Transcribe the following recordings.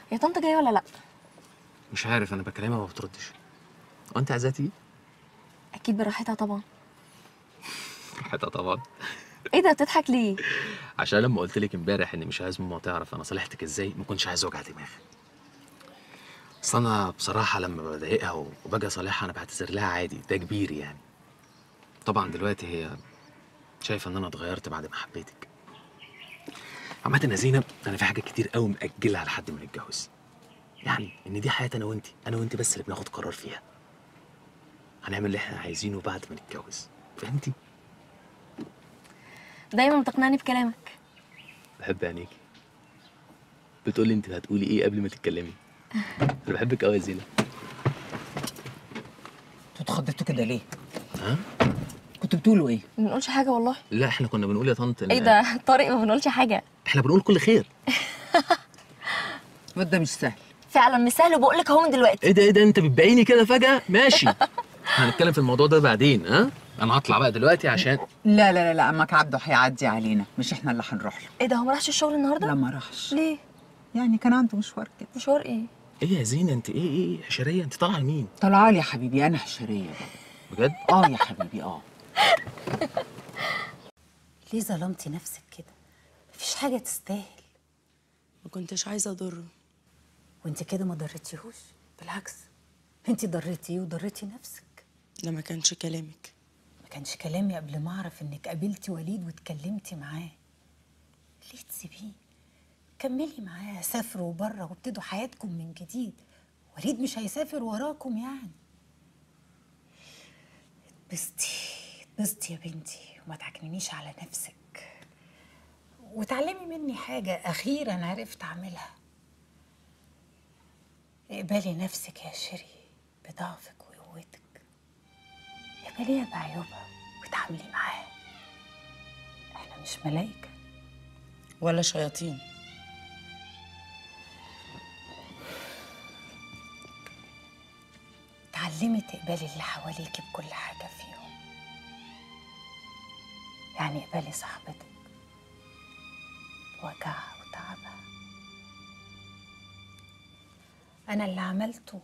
يا طنط جايه ولا لا مش عارف انا بكلمها ما بتردش هو انت عايزاها تيجي اكيد براحتها طبعا راحتها طبعا ايه ده بتضحك ليه عشان لما قلت لك امبارح اني مش عايز ماما تعرف انا صالحتك ازاي ما كنتش عايز اوجع دماغي اصل انا بصراحه لما بضايقها وباجي اصالحها انا بعتذر لها عادي ده كبير يعني طبعا دلوقتي هي شايفه ان انا اتغيرت بعد ما حبيتك عامة يا زينب انا في حاجات كتير قوي مأجلها لحد ما نتجوز يعني ان دي حياه انا وانت انا وانت بس اللي بناخد قرار فيها هنعمل اللي احنا عايزينه بعد ما نتجوز فهمتي دايما بتقنعني بكلامك بحب عينيكي بتقولي انت هتقولي ايه قبل ما تتكلمي انا بحبك قوي يا زينب انتوا اتخضيتوا كده ليه؟ ها كنتوا بتقولوا ايه؟ ما بنقولش حاجه والله لا احنا كنا بنقول يا طنط إن- ايه ده طارق ما بنقولش حاجه احنا بنقول كل خير الواد ده مش سهل فعلا مش سهل وبقول لك اهو من دلوقتي ايه ده ايه ده انت بتبيعيني كده فجاه ماشي هنتكلم في الموضوع ده بعدين ها انا هطلع بقى دلوقتي عشان لا لا لا لا عمك عبده هيعدي علينا مش احنا اللي هنروح له ايه ده هو ما راحش الشغل النهارده لا ما راحش ليه يعني كان عنده مشوار كده مشوار ايه ايه يا زينه انت ايه ايه حشريه انت طالعه لمين طلع لي يا حبيبي انا حشريه بجد اه يا حبيبي اه ليه ظلمتي نفسك كده مفيش حاجة تستاهل ما كنتش عايزه اضره وانت كده ما ضرتيهوش بالعكس انت ضرتيه وضرتي نفسك ده ما كانش كلامك ما كانش كلامي قبل ما اعرف انك قابلتي وليد واتكلمتي معاه ليه تسيبيه كملي معاه سافروا بره وابتدوا حياتكم من جديد وليد مش هيسافر وراكم يعني اتبسطي اتبسطي يا بنتي وما تعكننيش على نفسك وتعلمي مني حاجة أخيرا عرفت أعملها اقبلي نفسك يا شيري بضعفك وقوتك اقبليها بعيوبها وتعاملي معاها احنا مش ملايكة ولا شياطين تعلمي تقبلي اللي حواليكي بكل حاجة فيهم يعني اقبلي صاحبتك وجعها وتعبها أنا اللي عملته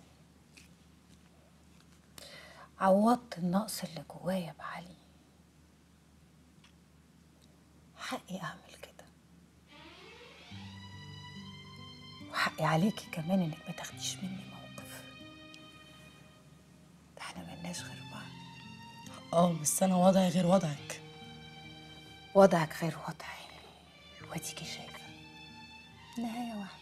عوضت النقص اللي جوايا بعلي حقي أعمل كده وحقي عليكي كمان إنك ما تاخديش مني موقف ده احنا ملناش غير بعض اه بس انا وضعي غير وضعك وضعك غير وضعي واديكي شايفة النهاية واحدة